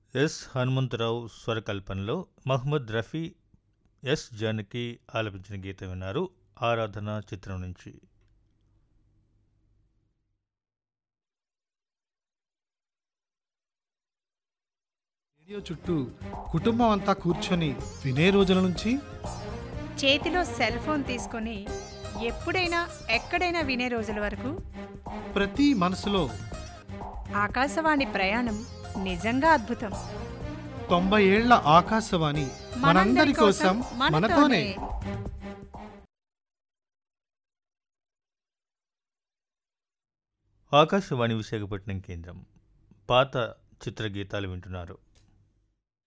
yes Hanumantharao స్వరకల్పనలో Mohammed Rafi S Janaki ఆలపించిన గీతం విన్నారు ఆరాధన చిత్రం నుంచి రేడియో చుట్టూ కుటుంబం అంతా కూర్చొని వినే రోజుల నుంచి చేతిలో సెల్ ఫోన్ తీసుకొని ఎప్పుడైనా ఎక్కడైనా వినే రోజుల వరకు ప్రతి మనసులో ఆకాశవాణి ప్రయాణం నిజంగా అద్భుతం తొంభై ఏళ్ల ఆకాశవాణి మనందరి కోసం మనతోనే ఆకాశవాణి విశాఖపట్నం కేంద్రం పాత చిత్రగీతాలు వింటున్నారు